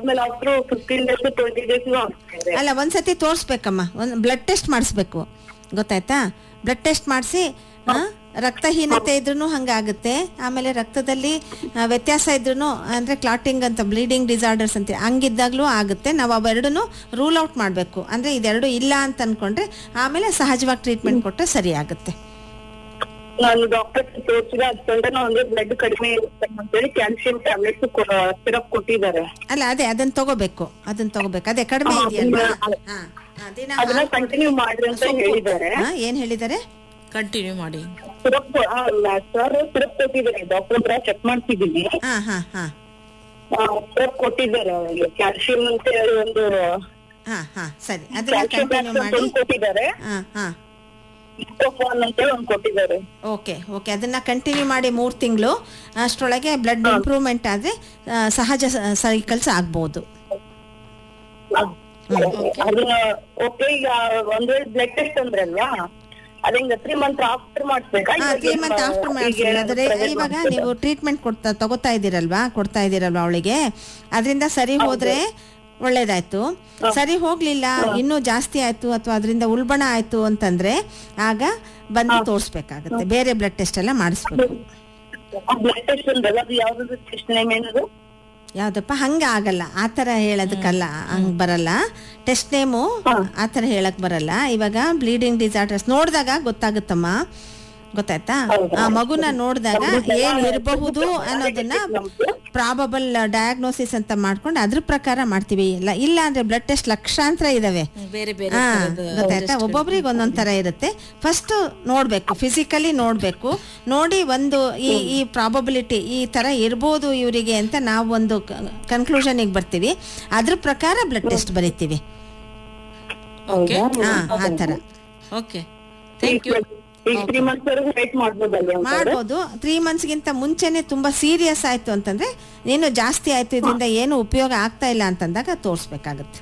ಆಮೇಲೆ after fifteen days twenty days ಅಲ್ಲ ಒಂದ್ಸತಿ ತೋರಿಸ್ಬೇಕಮ್ಮ ಒಂದು ಬ್ಲಡ್ ಟೆಸ್ಟ್ ಮಾಡಿಸ್ಬೇಕು ಗೊತ್ತಾಯ್ತಾ ಬ್ಲಡ್ ಟೆಸ್ಟ್ ಮಾಡಿಸಿ ರಕ್ತಹೀನತೆ ಇದ್ರೂ ಹಂಗಾಗುತ್ತೆ ಆಮೇಲೆ ರಕ್ತದಲ್ಲಿ ಆ, ವ್ಯತ್ಯಾಸ ಇದ್ರೂ ಅಂದರೆ ಕ್ಲಾಟಿಂಗ್ ಅಂತ ಬ್ಲೀಡಿಂಗ್ ಡಿಸಾರ್ಡರ್ಸ್ ಅಂತ ಹಂಗಿದ್ದಾಗಲೂ ಆಗುತ್ತೆ ನಾವು ಅವೆರಡೂ ರೂಲ್ ಔಟ್ ಮಾಡಬೇಕು ಅಂದರೆ ಇದೆರಡು ಇಲ್ಲ ಅಂತ ಅಂದ್ಕೊಂಡ್ರೆ ಆಮೇಲೆ ಸಹಜವಾಗಿ ಟ್ರೀಟ್ಮೆಂಟ್ ಕೊಟ್ಟರೆ ಸರಿ ಆಗುತ್ತೆ ನಾನು ಡಾಕ್ಟರ್ ತೋರಿಸಿದ ಅದ್ಕೊಂಡ್ರೆ ಅಂದ್ರೆ ಬ್ಲಡ್ ಕಡಿಮೆ ಇರುತ್ತೆ ಅಂತೇಳಿ ಕ್ಯಾಲ್ಸಿಯಂ ಟ್ಯಾಬ್ಲೆಟ್ಸ್ ಸಿರಪ್ ಕೊಟ್ಟಿದ್ದಾರೆ ಅಲ್ಲ ಅದೇ ಅದನ್ನ ತಗೋಬೇಕು ಅದನ್ನ ತಗೋಬೇಕು ಅದೇ ಕಡಿಮೆ ಹಾ, ಇದೆಯಲ್ವಾ ಅದೇ. ಹಾ, ಹಾ, ದಿನ ಅದನ್ನ ಕಂಟಿನ್ಯೂ ಮಾಡ್ರಿ ಅಂತ ಹೇಳಿದ್ದಾರೆ ಹಾ, ಏನ್ ಹೇಳಿದ್ದಾರೆ ಕಂಟಿನ್ಯೂ ಮಾಡಿ ಸಿರಪ್ ಸರ್ ಸಿರಪ್ ಕೊಟ್ಟಿದ್ದಾರೆ ಡಾಕ್ಟರ್ ಹತ್ರ ಚೆಕ್ ಮಾಡ್ತಿದ್ದೀನಿ ಹಾ ಹಾ ಹಾ ಸಿರಪ್ ಕೊಟ್ಟಿದ್ದಾರೆ ಕ್ಯಾಲ್ಸಿಯಂ ಅಂತ ಹೇಳಿ ಒಂದು ಹಾ ಹಾ ಸರಿ ಅದನ್ನ ಕ್ಯಾಲ್ಸಿಯಂ ಕಂಟಿನ್ಯೂ ಮಾಡಿ ಒಂದು ಕೊಟ್ಟಿದ್ದಾರೆ ಹಾ ಹಾ ಇಸ್ಕೋಫಾನ್ ಅಂತ ಹೇಳಿ ಒಂದು ಕೊಟ್ಟಿದ್ದಾರೆ ಓಕೆ ಓಕೆ ಅದನ್ನ ಕಂಟಿನ್ಯೂ ಮಾಡಿ ಮೂರು ತಿಂಗಳು ಅಷ್ಟರೊಳಗೆ ಬ್ಲಡ್ ಇಂಪ್ರೂವ್ಮೆಂಟ್ ಆದರೆ ಸಹಜ ಸೈಕಲ್ಸ್ ಆಗ್ಬೋದು ಅದನ್ನ ಓಕೆ ಈಗ ಒಂದ್ ವೇಳೆ ಬ್ಲಡ್ ಟೆಸ್ಟ್ ಅಂದ್ರಲ್ವಾ ಅದಂಗ ತ್ರೀ ಮಂತ್ ಆಫ್ಟರ್ ಮಾಡಿಸ್ಬೇಕಾ ತ್ರೀ ಮಂತ್ ಆಫ್ಟರ್ ಮಾಡಿಸ್ತೀವಿ ಆದರೆ ಇವಾಗ ನೀವು ಟ್ರೀಟ್ಮೆಂಟ್ ಕೊಡ್ತಾ ತಗೋತಾ ಇದ್ದೀರಲ್ವಾ ಕೊಡ್ತಾ ಇದ್ದೀರಲ್ವಾ ಅವಳಿಗೆ ಅದರಿಂದ ಸರಿ ಹೋದ್ರೆ ಒಳ್ಳೇದಾಯ್ತು ಸರಿ ಹೋಗ್ಲಿಲ್ಲ ಇನ್ನೂ ಜಾಸ್ತಿ ಆಯ್ತು ಅಥವಾ ಅದರಿಂದ ಉಲ್ಬಣ ಆಯ್ತು ಅಂತಂದ್ರೆ ಆಗ ಬಂದು ತೋರಿಸ್ಬೇಕಾಗತ್ತೆ ಬೇರೆ ಬ್ಲಡ್ ಟೆಸ್ಟ್ ಎಲ್ಲ ಮಾಡಿಸ್ಬೇಕು ಬ್ಲಡ್ ಟೆಸ್ಟ್ ಅಂದ್ರಲ್ಲ ಅದು ಯಾವ್ದು ಟೆಸ್ಟ್ ನೇಮ್ ಏನದು ಯಾವ್ದಪ್ಪ ಹಂಗ ಆಗಲ್ಲ ಆ ಥರ ಹೇಳೋದಕ್ಕಲ್ಲ ಹಂಗ್ ಬರಲ್ಲ ಟೆಸ್ಟ್ ನೇಮು ಆ ಥರ ಹೇಳಕ್ ಬರಲ್ಲ ಇವಾಗ ಬ್ಲೀಡಿಂಗ್ ಡಿಸಾರ್ಡರ್ಸ್ ನೋಡಿದಾಗ ಗೊತ್ತಾಗುತ್ತಮ್ಮ ಗೊತ್ತಾಯ್ತಾ ಆ ಮಗುನ ನೋಡಿದಾಗ ಏನ್ ಇರಬಹುದು ಅನ್ನೋದನ್ನ ಪ್ರಾಬಬಲ್ ಡಯಾಗ್ನೋಸಿಸ್ ಅಂತ ಮಾಡ್ಕೊಂಡು ಅದ್ರ ಪ್ರಕಾರ ಮಾಡ್ತೀವಿ ಇಲ್ಲ ಇಲ್ಲ ಅಂದ್ರೆ ಬ್ಲಡ್ ಟೆಸ್ಟ್ ಲಕ್ಷಾಂತರ ಇದಾವೆ ಬೇರೆ ಬೇರೆ ಹಾ, ಥರದ ಗೊತ್ತಾಯ್ತಾ ಒಬ್ಬೊಬ್ರಿಗೆ ಒಂದೊಂದ್ ತರ ಇರುತ್ತೆ ಫಸ್ಟ್ ನೋಡ್ಬೇಕು ಫಿಸಿಕಲಿ ನೋಡ್ಬೇಕು ನೋಡಿ ಒಂದು ಈ ಈ ಪ್ರಾಬಬಿಲಿಟಿ ಈ ತರ ಇರ್ಬೋದು ಇವರಿಗೆ ಅಂತ ನಾವು ಒಂದು ಕನ್ಕ್ಲೂಷನ್ಗೆ ಬರ್ತೀವಿ ಅದ್ರ ಪ್ರಕಾರ ಬ್ಲಡ್ ಟೆಸ್ಟ್ ಬರಿತೀವಿ ಓಕೆ ಹಾ ಆ ತರ ಓಕೆ ಥ್ಯಾಂಕ್ ಯು ಈಗ ತ್ರೀ ಮಂತ್ಸ್ ವರೆಗೂ ವೇಟ್ ಮಾಡ್ಬೋದಲ್ವಾ ಮಾಡ್ಬೋದು ತ್ರೀ ಮಂತ್ಸ್ಗಿಂತ ಮುಂಚೆನೆ ತುಂಬಾ ಸೀರಿಯಸ್ ಆಯ್ತು ಅಂತಂದ್ರೆ ನೀನು ಜಾಸ್ತಿ ಆಯ್ತು ಇದರಿಂದ ಏನು ಉಪಯೋಗ ಆಗ್ತಾ ಇಲ್ಲ ಅಂತಂದಾಗ ತೋರಿಸ್ಬೇಕಾಗತ್ತೆ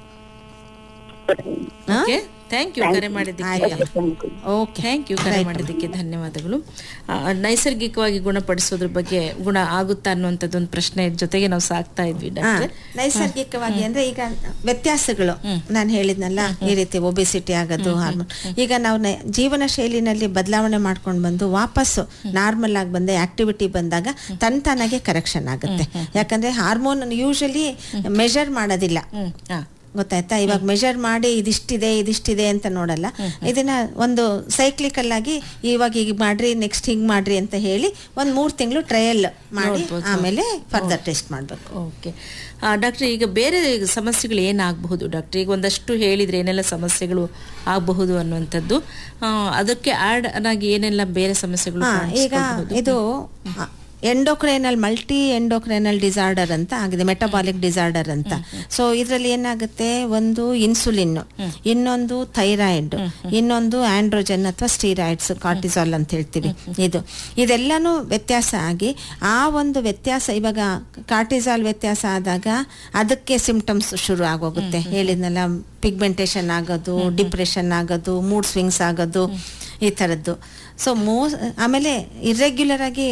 ಓಕೆ ಥ್ಯಾಂಕ್ ಯು ಕರೆ ಮಾಡಿದ್ದಕ್ಕೆ ಆಯ್ತು ಓಕೆ ಥ್ಯಾಂಕ್ ಯು ಕರೆ ಮಾಡಿದ್ದಕ್ಕೆ ಧನ್ಯವಾದಗಳು ಆ, ನೈಸರ್ಗಿಕವಾಗಿ ಗುಣಪಡಿಸೋದ್ರ ಬಗ್ಗೆ ಗುಣ ಆಗುತ್ತಾ ಅನ್ನುವಂಥದ್ದು ಒಂದು ಪ್ರಶ್ನೆ ಜೊತೆಗೆ ನಾವು ಸಾಕ್ತಾ ಇದ್ವಿ ಹಾ, ಡಾಕ್ಟ್ರೆ ನೈಸರ್ಗಿಕವಾಗಿ ಅಂದ್ರೆ ಈಗ ವ್ಯತ್ಯಾಸಗಳು ನಾನು ಹೇಳಿದ್ನಲ್ಲ ಈ ರೀತಿ ಒಬೆಸಿಟಿ ಆಗೋದು ಹಾರ್ಮೋನ್ ಈಗ ನಾವು ನ- ಜೀವನ ಶೈಲಿನಲ್ಲಿ ಬದಲಾವಣೆ ಮಾಡ್ಕೊಂಡು ಬಂದು ವಾಪಸ್ಸು ನಾರ್ಮಲ್ ಆಗಿ ಬಂದೆ ಆಕ್ಟಿವಿಟಿ ಬಂದಾಗ ತನ್ ತಾನಾಗೆ ಕರೆಕ್ಷನ್ ಆಗುತ್ತೆ ಯಾಕಂದ್ರೆ ಹಾರ್ಮೋನ್ ಯೂಶಲಿ ಮೆಷರ್ ಮಾಡೋದಿಲ್ಲ ಹ್ಮ್ ಹಾ ಗೊತ್ತಾಯ್ತಾ ಇವಾಗ ಮೆಷರ್ ಮಾಡಿ ಇದಿಷ್ಟಿದೆ ಇದಿಷ್ಟಿದೆ ಅಂತ ನೋಡಲ್ಲ ಇದನ್ನ ಒಂದು ಸೈಕ್ಲಿಕಲ್ ಆಗಿ ಇವಾಗ ಈಗ ಮಾಡ್ರಿ ನೆಕ್ಸ್ಟ್ ಹಿಂಗ್ ಮಾಡ್ರಿ ಅಂತ ಹೇಳಿ ಒಂದ್ ಮೂರ್ ತಿಂಗಳು ಟ್ರಯಲ್ ಮಾಡಿ ಆಮೇಲೆ ಫರ್ದರ್ ಟೆಸ್ಟ್ ಮಾಡ್ಬೇಕು ಓಕೆ ಡಾಕ್ಟ್ರೆ ಈಗ ಬೇರೆ ಸಮಸ್ಯೆಗಳು ಏನಾಗಬಹುದು ಡಾಕ್ಟ್ರೆ ಈಗ ಒಂದಷ್ಟು ಹೇಳಿದ್ರೆ ಏನೆಲ್ಲ ಸಮಸ್ಯೆಗಳು ಆಗಬಹುದು ಅನ್ನುವಂಥದ್ದು ಆ, ಅದಕ್ಕೆ ಆಡ್ ಆಗಿ ಏನೆಲ್ಲ ಬೇರೆ ಸಮಸ್ಯೆಗಳು ಹಾ, ಈಗ ಕಾಣಿಸ್ಕೊಳ್ಬಹುದು? ಇದು ಎಂಡೋಕ್ರೈನಲ್ ಮಲ್ಟಿ ಎಂಡೋಕ್ರೈನಲ್ ಡಿಸಾರ್ಡರ್ ಅಂತ ಆಗಿದೆ ಮೆಟಬಾಲಿಕ್ ಡಿಸಾರ್ಡರ್ ಅಂತ ಸೊ ಇದರಲ್ಲಿ ಏನಾಗುತ್ತೆ ಒಂದು ಇನ್ಸುಲಿನ್ ಇನ್ನೊಂದು ಥೈರಾಯ್ಡ್ ಇನ್ನೊಂದು ಆಂಡ್ರೋಜನ್ ಅಥವಾ ಸ್ಟೀರಾಯ್ಡ್ಸ್ ಕಾರ್ಟಿಸಾಲ್ ಅಂತ ಹೇಳ್ತೀವಿ ಇದು ಇದೆಲ್ಲಾನು ವ್ಯತ್ಯಾಸ ಆಗಿ ಆ ಒಂದು ವ್ಯತ್ಯಾಸ ಇವಾಗ ಕಾರ್ಟಿಸಾಲ್ ವ್ಯತ್ಯಾಸ ಆದಾಗ ಅದಕ್ಕೆ ಸಿಂಪ್ಟಮ್ಸ್ ಶುರು ಆಗೋಗುತ್ತೆ ಹೇಳಿದ್ನಲ್ಲ ಪಿಗ್ಮೆಂಟೇಷನ್ ಆಗೋದು ಡಿಪ್ರೆಷನ್ ಆಗೋದು ಮೂಡ್ ಸ್ವಿಂಗ್ಸ್ ಆಗೋದು ಈ ಥರದ್ದು ಸೊ ಮೋ ಆಮೇಲೆ ಇರ್ರೆಗ್ಯುಲರ್ ಆಗಿ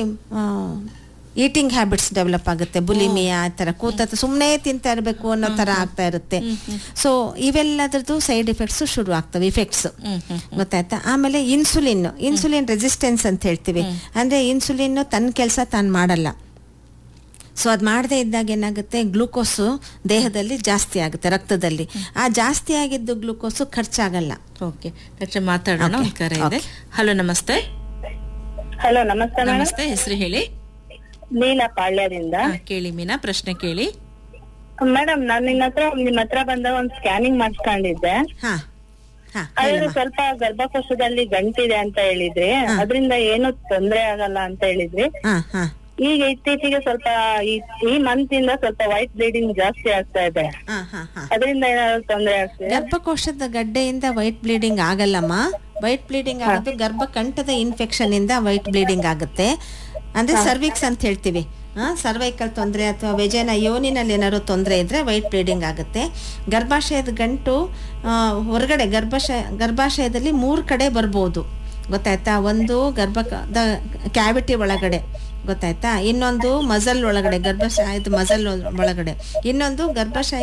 ಈಟಿಂಗ್ ಹ್ಯಾಬಿಟ್ಸ್ ಡೆವಲಪ್ ಆಗುತ್ತೆ ಬುಲಿಮಿಯಾ ಆ ಥರ ಕೂತ ಸುಮ್ಮನೆ ತಿಂತಾ ಇರಬೇಕು ಅನ್ನೋ ಥರ ಆಗ್ತಾ ಇರುತ್ತೆ ಸೊ ಇವೆಲ್ಲದ್ರದ್ದು ಸೈಡ್ ಎಫೆಕ್ಟ್ಸ್ ಶುರು ಆಗ್ತವೆ ಇಫೆಕ್ಟ್ಸ್ ಗೊತ್ತಾಯ್ತಾ ಆಮೇಲೆ ಇನ್ಸುಲಿನ್ ಇನ್ಸುಲಿನ್ ರೆಸಿಸ್ಟೆನ್ಸ್ ಅಂತ ಹೇಳ್ತೀವಿ ಅಂದ್ರೆ ಇನ್ಸುಲಿನ್ ತನ್ನ ಕೆಲಸ ತಾನು ಮಾಡಲ್ಲ ಸೊ ಅದು ಮಾಡದೇ ಇದ್ದಾಗ ಏನಾಗುತ್ತೆ ಗ್ಲೂಕೋಸು ದೇಹದಲ್ಲಿ ಜಾಸ್ತಿ ಆಗುತ್ತೆ ರಕ್ತದಲ್ಲಿ ಆ ಜಾಸ್ತಿ ಆಗಿದ್ದು ಗ್ಲೂಕೋಸು ಖರ್ಚಾಗಲ್ಲ ಓಕೆ ಡಾಕ್ಟ್ರೆ ಮಾತಾಡೋಣ ಒಂದು ಕರೆ ಇದೆ ಹಲೋ ನಮಸ್ತೆ ಹಲೋ ನಮಸ್ತೆ ಮೇಡಮ್ ನಮಸ್ತೆ ಹೆಸರು ಹೇಳಿ ನೀಲಾ ಪಾಳ್ಯದಿಂದ ಹಾ, ಕೇಳಿ ಮೀನಾ ಪ್ರಶ್ನೆ ಕೇಳಿ ಮೇಡಮ್ ನಾನು ನಿನ್ನ ಹತ್ರ ನಿಮ್ ಹತ್ರ ಬಂದಾಗ ಒಂದ್ ಸ್ಕ್ಯಾನಿಂಗ್ ಮಾಡ್ಸ್ಕೊಂಡಿದ್ದೆ ಹಾ ಹಾ ಅದ್ರ ಸ್ವಲ್ಪ ಗರ್ಭಕೋಶದಲ್ಲಿ ಗಂಟಿದೆ ಅಂತ ಹೇಳಿದ್ರಿ ಅದರಿಂದ ಏನು ತೊಂದ್ರೆ ಆಗಲ್ಲ ಅಂತ ಹೇಳಿದ್ರಿ ಹಾ ಹಾ ಈಗ ಇತ್ತೀಚೆಗೆ ಸ್ವಲ್ಪ ಈ- ಈ ಮಂತ್ ಇಂದ ಸ್ವಲ್ಪ ವೈಟ್ ಬ್ಲೀಡಿಂಗ್ ಜಾಸ್ತಿ ಆಗ್ತಾ ಇದೆ ಹಾ ಹಾ ಹಾ ಅದರಿಂದ ಏನಾದ್ರು ತೊಂದ್ರೆ ಆಗ್ತಿದೆ ಗರ್ಭಕೋಶದ ಗಡ್ಡೆಯಿಂದ ವೈಟ್ ಬ್ಲೀಡಿಂಗ್ ಆಗಲ್ಲಮ್ಮ ವೈಟ್ ಬ್ಲೀಡಿಂಗ್ ಆಗೋದು ಗರ್ಭಕಂಠದ ಇನ್ಫೆಕ್ಷನ್ ಇಂದ ವೈಟ್ ಬ್ಲೀಡಿಂಗ್ ಆಗುತ್ತೆ ಅಂದ್ರೆ ಸರ್ವಿಕ್ಸ್ ಅಂತ ಹೇಳ್ತೀವಿ ಸರ್ವೈಕಲ್ ತೊಂದರೆ ಅಥವಾ ವೆಜೆನ ಯೋನಿನಲ್ಲಿ ಏನಾದ್ರು ತೊಂದರೆ ಇದ್ರೆ ವೈಟ್ ಬ್ಲೀಡಿಂಗ್ ಆಗುತ್ತೆ ಗರ್ಭಾಶಯದ ಗಂಟು ಆ, ಹೊರಗಡೆ ಗರ್ಭಾಶಯ ಗರ್ಭಾಶಯದಲ್ಲಿ ಮೂರು ಕಡೆ ಬರ್ಬೋದು ಗೊತ್ತಾಯ್ತಾ ಒಂದು ಗರ್ಭದ ಕ್ಯಾವಿಟಿ ಒಳಗಡೆ ಗೊತ್ತಾಯ್ತಾ ಇನ್ನೊಂದು ಮಜಲ್ ಒಳಗಡೆ ಗರ್ಭಾಶಯದ ಮಜಲ್ ಒಳಗಡೆ ಇನ್ನೊಂದು ಗರ್ಭಾಶಯ